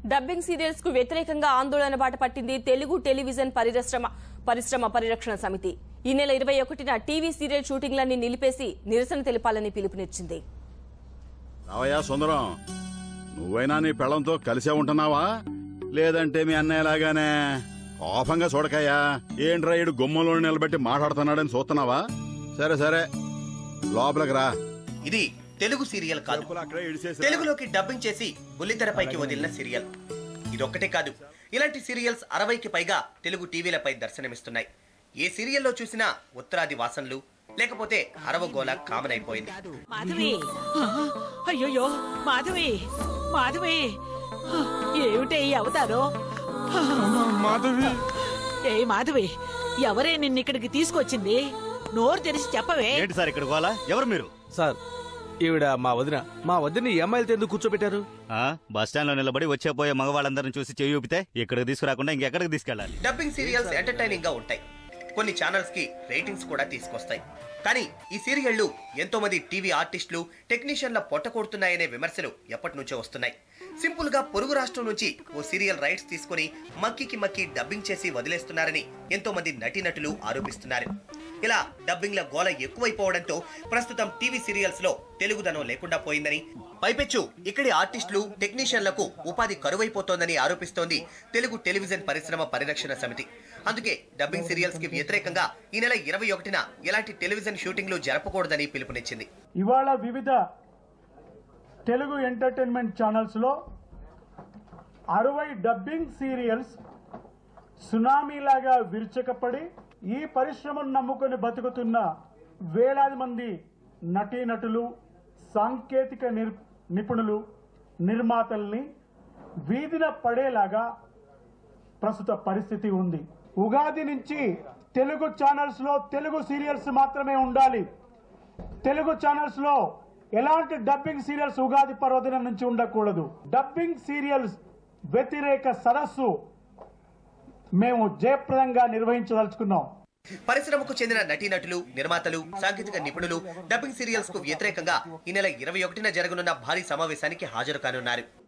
Dubbing serials కు వ్యతిరేకంగా ఆందోళన బాట పట్టింది తెలుగు టెలివిజన్ పరిశ్రమ పరిశ్రమ పరిరక్షణ సమితి ఈ నెల ఇరవై ఒకటిన టీవీ సీరియల్ షూటింగ్లన్నీ నిలిపేసి నిరసన తెలపాలని పిలుపునిచ్చింది రావయ్యా సుందరం నువ్వైనా నీ పెళ్ళంతో కలిసే ఉంటున్నావా లేదంటే మీ అన్నయ్యలాగానే కోపంగా చూడకయ్యా ఏంట్రా ఈడు గుమ్మంలో నిలబెట్టి మాట్లాడుతున్నాడని చూస్తున్నావా సరే సరే లోపలికి రా ఇది తెలుగు సీరియల్ కాదు డబ్బులు అక్కడే ఇడిసేసిరా. తెలుగులోకి డబ్బింగ్ చేసి బుల్లితెరపైకి వదిలిన సీరియల్ ఇదొక్కటే కాదు ఇలాంటి సీరియల్స్ అరవైకి పైగా తెలుగు టీవీలపై దర్శనమిస్తున్నాయి ఏ సీరియల్లో చూసినా ఉత్తరాది వాసనలు లేకపోతే అరవగోల కామన్ అయిపోయింది మాధవి అయ్యోయ్యో మాధవి మాధవి ఏమిటే ఈ అవతారం మాధవి ఏ మాధవి ఎవరే నిన్నిక్కడికి తీసుకొచ్చింది నోరు తెరిచి చెప్పవే ఏంటి సార్ ఇక్కడ గోలా ఎవరు మీరు సార్ ఈవిడ మా వదిన మా వదిన ఈ అమ్మాయిలతో ఎందుకు కూర్చోబెట్టారు ఆ బస్ స్టాండ్ లో నిలబడి వచ్చే పోయే మగవాళ్ళందరిని చూసి చెయ్యి ఊపితే ఇక్కడికి తీసుకురాకుండా ఇంకెక్కడికి తీసుకెళ్ళాలి డబ్బింగ్ సీరియల్స్ ఎంటర్టైనింగ్ గా ఉంటాయి కొన్ని ఛానల్స్ కి రేటింగ్స్ కూడా తీసుకొస్తాయి కానీ ఈ సీరియళ్లు ఎంతో మంది టీవీ ఆర్టిస్టులు టెక్నీషియన్ల పొట్ట కొడుతున్నాయనే విమర్శలు ఎప్పటి నుంచో వస్తున్నాయి సింపుల్ గా పొరుగు రాష్ట్రం నుంచి ఓ సీరియల్ రైట్స్ తీసుకుని మక్కికి మక్కి డబ్బింగ్ చేసి వదిలేస్తున్నారని ఎంతో మంది నటీనటులు ఆరోపిస్తున్నారు ఇలా డబ్బింగ్ల గోల ఎక్కువైపోవడంతో ప్రస్తుతం టీవీ సీరియల్స్ లో తెలుగుదనం లేకుండా పోయిందని పైపెచ్చు ఇక్కడి ఆర్టిస్టులు టెక్నీషియన్లకు ఉపాధి కరువైపోతోందని ఆరోపిస్తోంది తెలుగు టెలివిజన్ పరిశ్రమ పరిరక్షణ సమితి అందుకే డబ్బింగ్ సీరియల్స్ కి వ్యతిరేకంగా ఈ నెల ఇరవై ఒకటిన ఎలాంటి టెలివిజన్ షూటింగ్లు జరపకూడదని పిలుపునిచ్చింది ఇవాళ వివిధ తెలుగు ఎంటర్టైన్మెంట్ ఛానల్స్లో అరవై డబ్బింగ్ సీరియల్స్ సునామీలాగా విరుచకపడి ఈ పరిశ్రమను నమ్ముకొని బతుకుతున్న వేలాది మంది నటీనటులు సాంకేతిక నిర్ నిపుణులు నిర్మాతల్ని వీధిన పడేలాగా ప్రస్తుత పరిస్థితి ఉంది ఉగాది నుంచి తెలుగు ఛానల్స్ లో తెలుగు సీరియల్స్ మాత్రమే ఉండాలి తెలుగు ఛానల్స్ లో ఎలాంటి డబ్బింగ్ సీరియల్స్ ఉగాది పర్వదినం నుంచి ఉండకూడదు డబ్బింగ్ సీరియల్స్ వ్యతిరేక సదస్సు మేము జయప్రదంగా నిర్వహించదలుచుకున్నాం పరిశ్రమకు చెందిన నటీనటులు నిర్మాతలు సాంకేతిక నిపుణులు డబ్బింగ్ సీరియల్స్ కు వ్యతిరేకంగా ఈ నెల ఇరవై ఒకటిన జరగనున్న భారీ సమావేశానికి హాజరు కానున్నారు